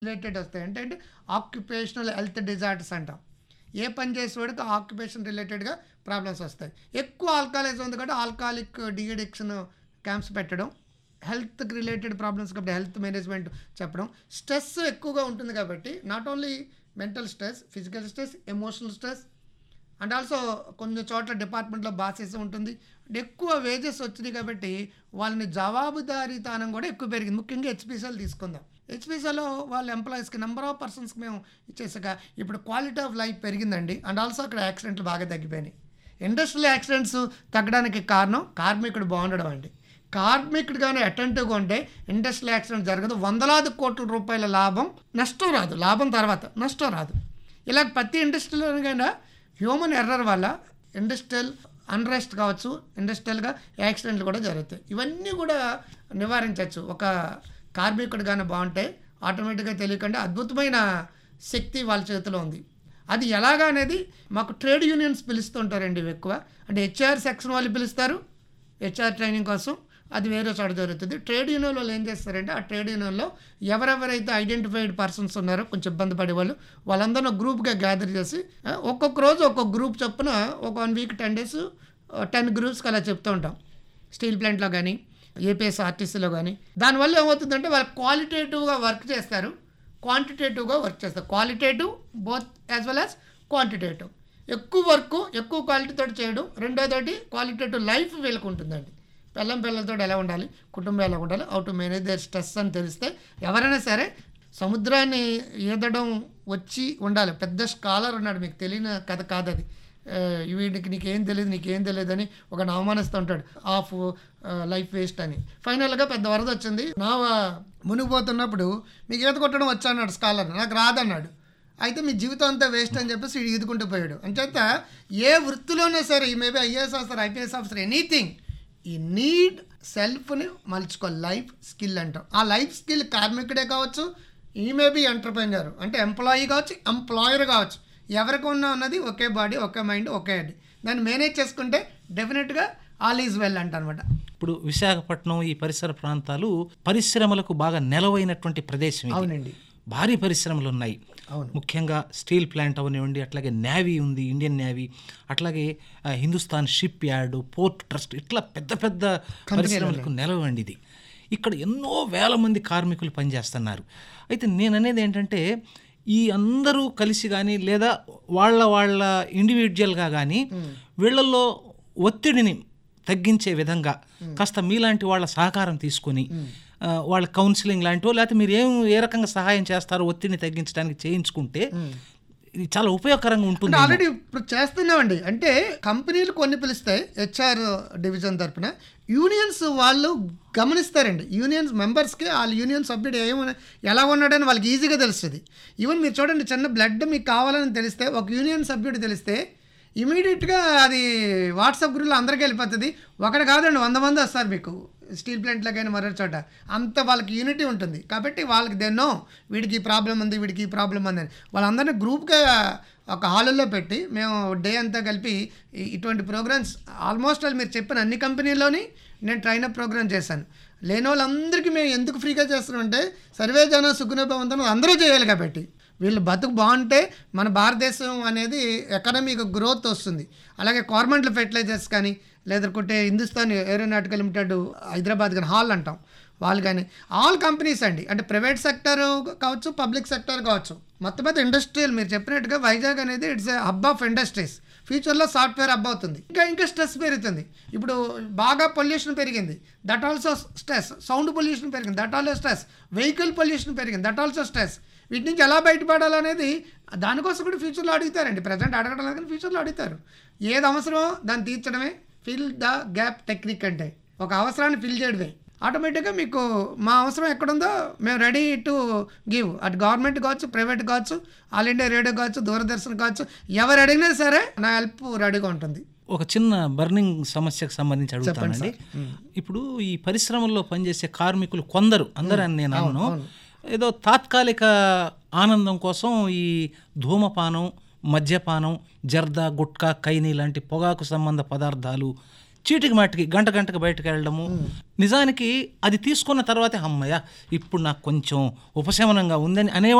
Related వస్తాయి అంటే అంటే ఆక్యుపేషనల్ హెల్త్ డిజార్డర్స్ అంటాం ఏ పని చేసేవాడికి ఆక్యుపేషన్ రిలేటెడ్గా ప్రాబ్లమ్స్ వస్తాయి ఎక్కువ ఆల్కహాలిజం ఉంది కాబట్టి ఆల్కహాలిక్ డిఎడిక్షన్ క్యాంప్స్ పెట్టడం హెల్త్కి రిలేటెడ్ ప్రాబ్లమ్స్ కాబట్టి హెల్త్ మేనేజ్మెంట్ చెప్పడం స్ట్రెస్ ఎక్కువగా ఉంటుంది కాబట్టి not only mental stress physical stress emotional stress and also కొన్ని చోట్ల డిపార్ట్మెంట్లో బాసెస్ ఉంటుంది అంటే ఎక్కువ వేజెస్ వచ్చినాయి కాబట్టి వాళ్ళని జవాబుదారీతనం కూడా ఎక్కువ పెరిగింది ముఖ్యంగా హెచ్పిసిఎల్ తీసుకుందాం హెచ్పిసిఎల్లో వాళ్ళ ఎంప్లాయీస్కి నెంబర్ ఆఫ్ పర్సన్స్కి మేము ఇచ్చేసాక ఇప్పుడు క్వాలిటీ ఆఫ్ లైఫ్ పెరిగిందండి అండ్ ఆల్సో అక్కడ యాక్సిడెంట్లు బాగా తగ్గిపోయినాయి ఇండస్ట్రియల్ యాక్సిడెంట్స్ తగ్గడానికి కారణం కార్మికుడు బాగుండడం అండి కార్మికుడు కానీ అటెంటివ్గా ఉంటే ఇండస్ట్రియల్ యాక్సిడెంట్ జరగదు వందలాది కోట్ల రూపాయల లాభం నష్టం రాదు లాభం తర్వాత నష్టం రాదు ఇలా ప్రతి ఇండస్ట్రీలోనైనా హ్యూమన్ ఎర్రర్ వల్ల ఇండస్ట్రియల్ అన్రెస్ట్ కావచ్చు ఇండస్ట్రియల్గా యాక్సిడెంట్లు కూడా జరుగుతాయి ఇవన్నీ కూడా నివారించవచ్చు ఒక కార్మికుడు కానీ బాగుంటే ఆటోమేటిక్గా తెలియకుండా అద్భుతమైన శక్తి వాళ్ళ చేతిలో ఉంది అది ఎలాగా అనేది మాకు ట్రేడ్ యూనియన్స్ పిలుస్తుంటారండి ఇవి ఎక్కువ అంటే హెచ్ఆర్ సెక్షన్ వాళ్ళు పిలుస్తారు హెచ్ఆర్ ట్రైనింగ్ కోసం అది వేరే చోట జరుగుతుంది ట్రేడ్ యూనియన్ వాళ్ళు ఏం చేస్తారంటే ఆ ట్రేడ్ యూనియన్లో ఎవరెవరైతే ఐడెంటిఫైడ్ పర్సన్స్ ఉన్నారో కొంచెం ఇబ్బంది పడే వాళ్ళు వాళ్ళందరూ గ్రూప్గా గ్యాదర్ చేసి ఆ, ఒక్కొక్క రోజు ఒక్కొక్క గ్రూప్ చొప్పున ఒక one week ten days ten గ్రూప్స్కి అలా చెప్తూ ఉంటాం స్టీల్ ప్లాంట్లో కానీ ఏపీఎస్ ఆర్టీసీలో కానీ దానివల్ల ఏమవుతుందంటే వాళ్ళు క్వాలిటేటివ్గా వర్క్ చేస్తారు క్వాంటిటేటివ్గా వర్క్ చేస్తారు qualitative both as well as quantitative ఎక్కువ వర్క్ ఎక్కువ క్వాలిటీతో చేయడం రెండోదోటి క్వాలిటేటివ్ లైఫ్ వీళ్ళకు ఉంటుందండి పిల్లం పిల్లలతో ఎలా ఉండాలి కుటుంబం ఎలా ఉండాలి how to manage their stress అని తెలిస్తే ఎవరైనా సరే సముద్రాన్ని ఈదడం వచ్చి ఉండాలి పెద్ద స్కాలర్ ఉన్నాడు మీకు తెలియని కథ కాదు అది ఆ, వీడికి నీకేం తెలియదు నీకేం తెలియదు అని ఒక అవమానిస్తూ ఉంటాడు ఆఫ్ లైఫ్ వేస్ట్ అని ఫైనల్గా పెద్ద వరద వచ్చింది నా మునిగిపోతున్నప్పుడు మీకు ఈత కొట్టడం వచ్చా అన్నాడు స్కాలర్ నాకు రాదన్నాడు అయితే మీ జీవితం అంతా వేస్ట్ అని చెప్పేసి వీడు ఈదుకుంటూ పోయాడు అంచేత ఏ వృత్తిలోనే సరే ఈ maybe IAS officer IPS officer anything ఈ నీడ్ సెల్ఫ్ని మలుచుకో లైఫ్ స్కిల్ అంటాం ఆ లైఫ్ స్కిల్ కార్మికుడే కావచ్చు ఈ మేబీ ఎంటర్ప్రైనర్ అంటే ఎంప్లాయీ కావచ్చు ఎంప్లాయర్ కావచ్చు ఎవరికి ఉన్నా ఉన్నది ఒకే బాడీ ఒకే మైండ్ ఒకే హెడ్ దాన్ని మేనేజ్ చేసుకుంటే డెఫినెట్గా ఆల్ ఈజ్ వెల్ అంట అనమాట ఇప్పుడు విశాఖపట్నం ఈ పరిసర ప్రాంతాలు పరిశ్రమలకు బాగా నెలవైనటువంటి ప్రదేశం ఇది. అవునండి భారీ పరిశ్రమలు ఉన్నాయి అవును. ముఖ్యంగా స్టీల్ ప్లాంట్ అవనివ్వండి అట్లాగే నేవీ ఉంది ఇండియన్ నేవీ అట్లాగే ఆ, Hindustan shipyard port trust ఇట్లా పెద్ద పెద్ద పరిశ్రమలకు నెలవండి ఇది ఇక్కడ ఎన్నో వేల మంది కార్మికులు పనిచేస్తున్నారు అయితే నేను అనేది ఏంటంటే ఈ అందరూ కలిసి కానీ లేదా వాళ్ళ వాళ్ళ ఇండివిజువల్గా కానీ వీళ్ళల్లో ఒత్తిడిని తగ్గించే విధంగా కాస్త మీలాంటి వాళ్ళ సహకారం తీసుకొని ఆ, వాళ్ళ కౌన్సిలింగ్ లాంటివో లేకపోతే మీరు ఏం ఏ రకంగా సహాయం చేస్తారో ఒత్తిడిని తగ్గించడానికి చేయించుకుంటే ఇది చాలా ఉపయోగకరంగా ఉంటుంది అంటే ఆల్రెడీ ఇప్పుడు చేస్తున్నామండి అంటే కంపెనీలు కొన్ని పిలుస్తాయి హెచ్ఆర్ డివిజన్ తరపున యూనియన్స్ వాళ్ళు గమనిస్తారండి యూనియన్స్ మెంబర్స్కి వాళ్ళ యూనియన్ సభ్యుడు ఏమన్నా ఎలా ఉన్నాడని వాళ్ళకి ఈజీగా తెలుస్తుంది ఈవెన్ మీరు చూడండి చిన్న బ్లడ్ మీకు కావాలని తెలిస్తే ఒక యూనియన్ సభ్యుడు తెలిస్తే ఇమీడియట్గా అది వాట్సాప్ గ్రూప్లో అందరికీ వెళ్ళిపోతుంది ఒకటి కాదండి వంద మంది వస్తారు మీకు స్టీల్ ప్లాంట్లో కానీ మరో చోట అంత వాళ్ళకి యూనిటీ ఉంటుంది కాబట్టి వాళ్ళకి దెన్నో వీడికి ఈ ప్రాబ్లం ఉంది వీడికి ఈ ప్రాబ్లం ఉంది అని వాళ్ళందరినీ గ్రూప్గా ఒక హాల్లో పెట్టి మేము డే అంతా కలిపి ఈ- ఇటువంటి ప్రోగ్రామ్స్ ఆల్మోస్ట్ ఆల్ మీరు చెప్పిన అన్ని కంపెనీల్లోని నేను ట్రైనప్ ప్రోగ్రామ్ చేశాను లేని వాళ్ళందరికీ మేము ఎందుకు ఫ్రీగా చేస్తున్నామంటే సర్వే జన సుఖనభవంతం అందరూ చేయాలి కాబట్టి వీళ్ళు బతుకు బాగుంటే మన భారతదేశం అనేది ఎకనామిక్ గ్రోత్ వస్తుంది అలాగే గవర్నమెంట్ ఫెర్టిలైజర్స్ కానీ లేదంటే హిందుస్థాన్ ఏరోనాటికల్ లిమిటెడ్ హైదరాబాద్ కానీ హాల్ అంటాం వాళ్ళు కానీ ఆల్ కంపెనీస్ అండి అంటే ప్రైవేట్ సెక్టర్ కావచ్చు పబ్లిక్ సెక్టర్ కావచ్చు మొత్తం మీద ఇండస్ట్రియల్ మీరు చెప్పినట్టుగా వైజాగ్ అనేది ఇట్స్ హబ్ ఆఫ్ ఇండస్ట్రీస్ ఫ్యూచర్లో సాఫ్ట్వేర్ హబ్ అవుతుంది ఇంకా ఇంకా స్ట్రెస్ పెరుగుతుంది ఇప్పుడు బాగా పొల్యూషన్ పెరిగింది that also stress sound pollution పెరిగింది that also stress vehicle pollution పెరిగింది దట్ ఆల్సో స్ట్రెస్ వీటి నుంచి ఎలా బయటపడాలనేది దానికోసం కూడా ఫ్యూచర్లో అడుగుతారండి ప్రజెంట్ అడగడం లేదు కానీ ఫ్యూచర్లో అడుగుతారు ఏది అవసరమో దాన్ని తీర్చడమే ఫిల్ ద గ్యాప్ టెక్నిక్ అంటే ఒక అవసరాన్ని ఫిల్ చేయడమే ఆటోమేటిక్గా మీకు మా అవసరం ఎక్కడుందో మేము రెడీ టు గివ్ అటు గవర్నమెంట్ కావచ్చు ప్రైవేట్ కావచ్చు ఆల్ ఇండియా రేడియో కావచ్చు దూరదర్శన్ కావచ్చు ఎవరు అడిగినా సరే నా హెల్ప్ రెడీగా ఉంటుంది ఒక చిన్న బర్నింగ్ సమస్యకు సంబంధించి అడుగుతానండి ఇప్పుడు ఈ పరిశ్రమల్లో పనిచేసే కార్మికులు కొందరు అందరూ అని నేను అన్నాను ఏదో తాత్కాలిక ఆనందం కోసం ఈ ధూమపానం మద్యపానం జర్దా గుట్కా కైని లాంటి పొగాకు సంబంధ పదార్థాలు చీటికి మాటికి గంట గంటకు బయటకు వెళ్ళడము నిజానికి అది తీసుకున్న తర్వాతే అమ్మయ్య ఇప్పుడు నాకు కొంచెం ఉపశమనంగా ఉందని అనే